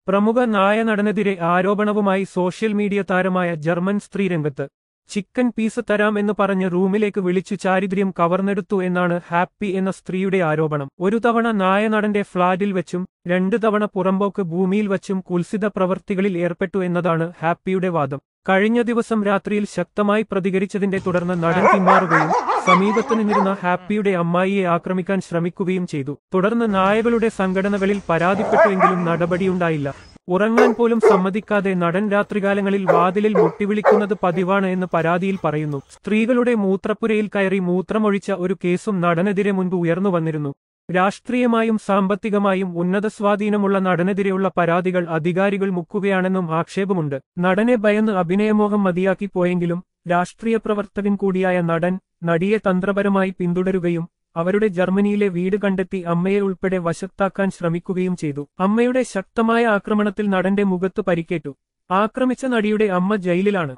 പ്രമുഖ നായ നടനെതിരെ ആരോപണവുമായി സോഷ്യൽ മീഡിയ താരമായ ജർമ്മൻ സ്ത്രീ രംഗത്ത് ചിക്കൻ പീസ് തരാം എന്ന് പറഞ്ഞ് റൂമിലേക്ക് വിളിച്ചു ചാരിദ്ര്യം കവർന്നെടുത്തു എന്നാണ് ഹാപ്പി എന്ന സ്ത്രീയുടെ ആരോപണം ഒരു തവണ നായ നടന്റെ ഫ്ളാറ്റിൽ വെച്ചും രണ്ടു തവണ പുറമ്പോക്ക് ഭൂമിയിൽ വച്ചും കുൽസിത പ്രവർത്തികളിൽ ഏർപ്പെട്ടു എന്നതാണ് ഹാപ്പിയുടെ വാദം കഴിഞ്ഞ ദിവസം രാത്രിയിൽ ശക്തമായി പ്രതികരിച്ചതിന്റെ തുടർന്ന് നടൻ പിന്മാറുകയും സമീപത്ത് നിന്നിരുന്ന ഹാപ്പിയുടെ അമ്മായിയെ ആക്രമിക്കാൻ ശ്രമിക്കുകയും ചെയ്തു തുടർന്ന് നായകളുടെ സംഘടനകളിൽ പരാതിപ്പെട്ടുവെങ്കിലും നടപടിയുണ്ടായില്ല ഉറങ്ങാൻ പോലും സമ്മതിക്കാതെ നടൻ രാത്രികാലങ്ങളിൽ വാതിലിൽ മുട്ടിവിളിക്കുന്നത് പതിവാണ് എന്ന് പരാതിയിൽ പറയുന്നു സ്ത്രീകളുടെ മൂത്രപ്പുരയിൽ കയറി മൂത്രമൊഴിച്ച ഒരു കേസും നടനെതിരെ മുൻപ് ഉയർന്നു വന്നിരുന്നു രാഷ്ട്രീയമായും സാമ്പത്തികമായും ഉന്നത സ്വാധീനമുള്ള നടനെതിരെയുള്ള പരാതികൾ അധികാരികൾ മുക്കുകയാണെന്നും ആക്ഷേപമുണ്ട് നടനെ ഭയന്ന് അഭിനയമോഹം മതിയാക്കി പോയെങ്കിലും രാഷ്ട്രീയ പ്രവർത്തകൻ കൂടിയായ നടൻ നടിയെ തന്ത്രപരമായി പിന്തുടരുകയും അവരുടെ ജർമ്മനിയിലെ വീട് കണ്ടെത്തി അമ്മയെ ഉൾപ്പെടെ വശത്താക്കാൻ ശ്രമിക്കുകയും ചെയ്തു അമ്മയുടെ ശക്തമായ ആക്രമണത്തിൽ നടന്റെ മുഖത്ത് പരിക്കേറ്റു ആക്രമിച്ച നടിയുടെ അമ്മ ജയിലിലാണ്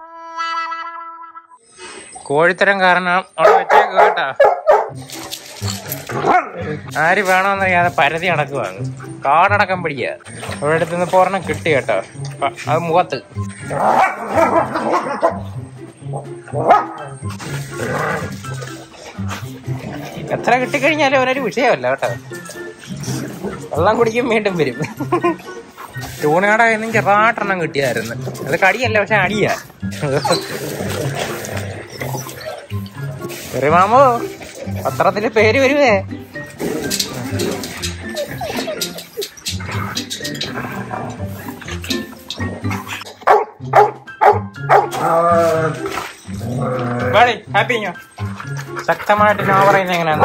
കോഴിത്തരം കാരണം അവിടെ വെച്ചേക്ക് കേട്ടാ ആര് വേണമെന്നറിയാതെ പരതി നടക്കുവാണ് കാടടക്കം പിടിക്കുക അവിടെ അടുത്ത് നിന്ന് പോരണം കിട്ടി കേട്ടോ അ- അത് മുഖത്ത് എത്ര കിട്ടിക്കഴിഞ്ഞാലും അവനൊരു വിഷയമല്ല കേട്ടോ വെള്ളം കുടിക്കും വീണ്ടും വരും ചൂണയുടെ കയ്യിൽ നിന്ന് ചെറുതായിട്ടെണ്ണം കിട്ടിയായിരുന്നു അത് കടിയല്ല പക്ഷെ അടിയാ മാമോ പത്രത്തില് പേര് വരുവേ ഹാപ്പി ശക്തമായിട്ട് നോ പറയുന്നത് എങ്ങനെയാണ്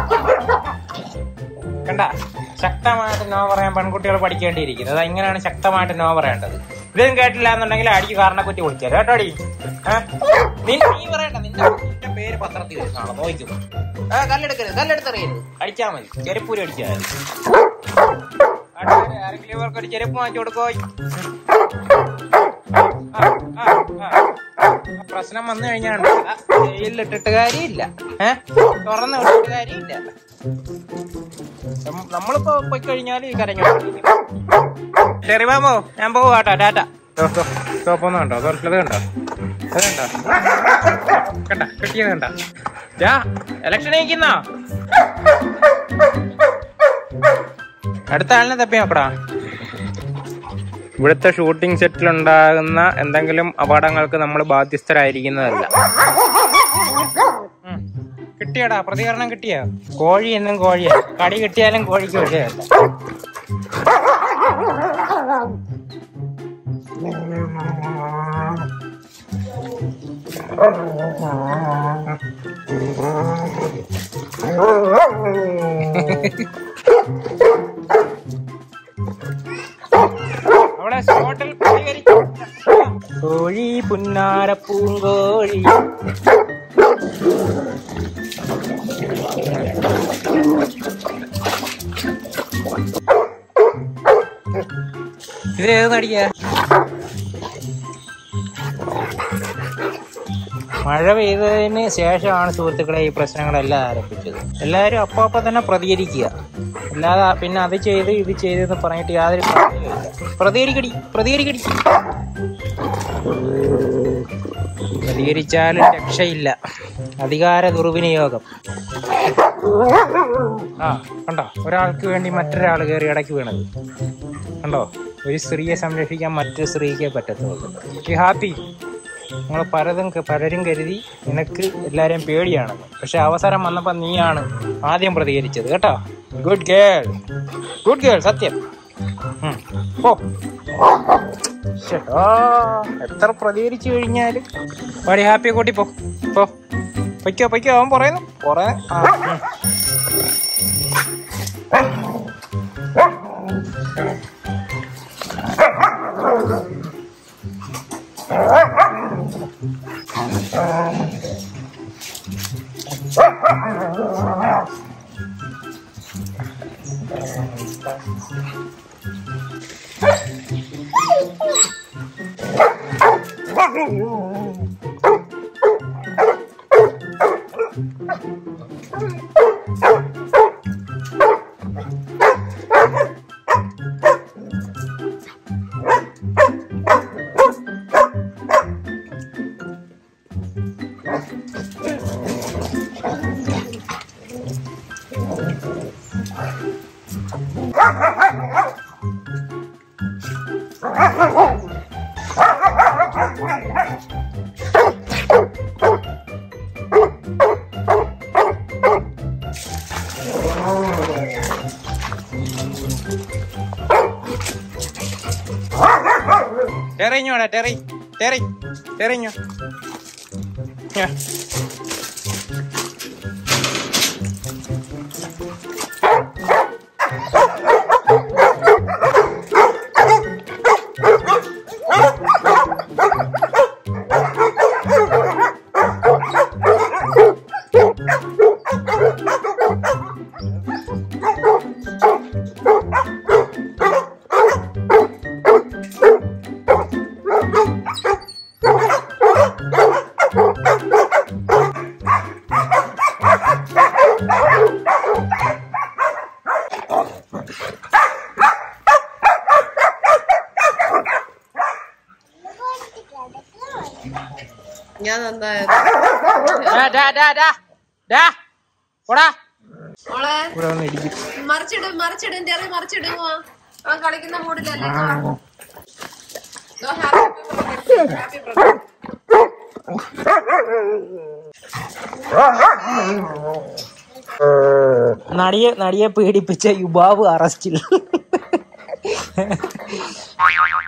കണ്ട ശക്തമായിട്ട് നോ പറയാൻ പെൺകുട്ടികൾ പഠിക്കേണ്ടിയിരിക്കുന്നത് അത് ഇങ്ങനെയാണ് ശക്തമായിട്ട് നോ പറയേണ്ടത് ഇതും കേട്ടില്ല എന്നുണ്ടെങ്കിൽ അടിക്ക് കാരണ കുറ്റി വിളിച്ചാൽ കേട്ടോ അടി ഏ? നീ- നീ പറയണ്ട നിന്റെ നിന്റെ പേര് പത്രത്തിൽ വരുന്നതാണോ നോക്കും ആ കല്ലെടുക്കരുത് കല്ലെടുത്തെറിയരുത് അടിച്ചാ മതി ചെരുപ്പൂരി അടിച്ചാൽ മതി നാട്ടുകാര് ആരെങ്കിലും ഇവർക്ക് ഒരു ചെരുപ്പ് വാങ്ങിച്ചു കൊടുക്കോ ആ, ആ, ആ. പ്രശ്നം വന്നു കഴിഞ്ഞാൽ ജയിലിലിട്ടിട്ട് കാര്യമില്ല ഏഹ് തുറന്നു വിട്ടിട്ട് കാര്യമില്ല നം- നമ്മളിപ്പോ പോയി കഴിഞ്ഞാൽ ഈ കരഞ്ഞു ചെറിയാമോ ഞാൻ പോവാ കേട്ടോ ടാറ്റ സോപ്പൊന്നും കണ്ടോ തോട്ടത് കണ്ടോ അത് കണ്ടോ കണ്ട കിട്ടിയത് കണ്ട ജാ ഇലക്ഷൻ നയിക്കുന്നോ അടുത്ത ആളിനെ തപ്പി നോക്കടാ ഇവിടുത്തെ ഷൂട്ടിംഗ് സെറ്റിൽ ഉണ്ടാകുന്ന എന്തെങ്കിലും അപകടങ്ങൾക്ക് നമ്മൾ ബാധ്യസ്ഥരായിരിക്കുന്നതല്ല ഉം. കിട്ടിയടാ പ്രതികരണം കിട്ടിയോ കോഴി എന്നും കോഴിയാ കടി കിട്ടിയാലും കോഴിക്ക് വിഷയമല്ല അവിടെ സ്പോട്ടിൽ പ്രതികരിച്ചു കോഴി പുന്നാര പൂങ്കോഴി ഇത് ഏത് നടിയാ മഴ പെയ്തതിന് ശേഷമാണ് സുഹൃത്തുക്കളെ ഈ പ്രശ്നങ്ങളെല്ലാം ആരംഭിച്ചത് എല്ലാവരും അപ്പൊ അപ്പൊ തന്നെ പ്രതികരിക്കുക അല്ലാതെ പിന്നെ അത് ചെയ്ത് ഇത് ചെയ്ത് എന്ന് പറഞ്ഞിട്ട് യാതൊരു കാര്യവുമില്ല. പ്രതികരിക്കടി പ്രതികരിക്കടി പ്രതികരിച്ചാലും രക്ഷയില്ല അധികാര ദുർവിനിയോഗം ആ കണ്ടോ ഒരാൾക്ക് വേണ്ടി മറ്റൊരാൾ കയറി ഇടയ്ക്ക് വീണത് കണ്ടോ ഒരു സ്ത്രീയെ സംരക്ഷിക്കാൻ മറ്റൊരു സ്ത്രീക്കേ പറ്റത്തുള്ളൂ ഈ ഹാപ്പി നമ്മൾ പലതും പലരും കരുതി നിനക്ക് എല്ലാരെയും പേടിയാണെന്ന് പക്ഷെ അവസരം വന്നപ്പോ നീയാണ് ആദ്യം പ്രതികരിച്ചത് കേട്ടോ ഗുഡ് ഗേൾ ഗുഡ് ഗേൾ സത്യം ഉം. പോ ശ്ശെ, ആ, എത്ര പ്രതികരിച്ചു കഴിഞ്ഞാലും പാടി ഹാപ്പിയെ കൂട്ടി പോ പോ പൊയ്ക്കോ പൊയ്ക്കോ അവൻ പറയുന്നു പറയുന്നു ആ, ഉം. ടെറിഞ്ഞോടാ ടെറി ടെറി ടെറിഞ്ഞോ ഞാൻ നന്നായത് ഡാ ഡാ ഡാ ഡാ പോടാ മോളെ ഇവിടെ വന്ന് ഇടിക്കും മറിച്ചിടും മറിച്ചിടും ചെറിയ മറിച്ചിടുമോ അവൻ കളിക്കുന്ന മൂഡിലല്ലേ ഹാപ്പി നടിയെ നടിയെ പീഡിപ്പിച്ച യുബാവ് അറസ്റ്റിൽ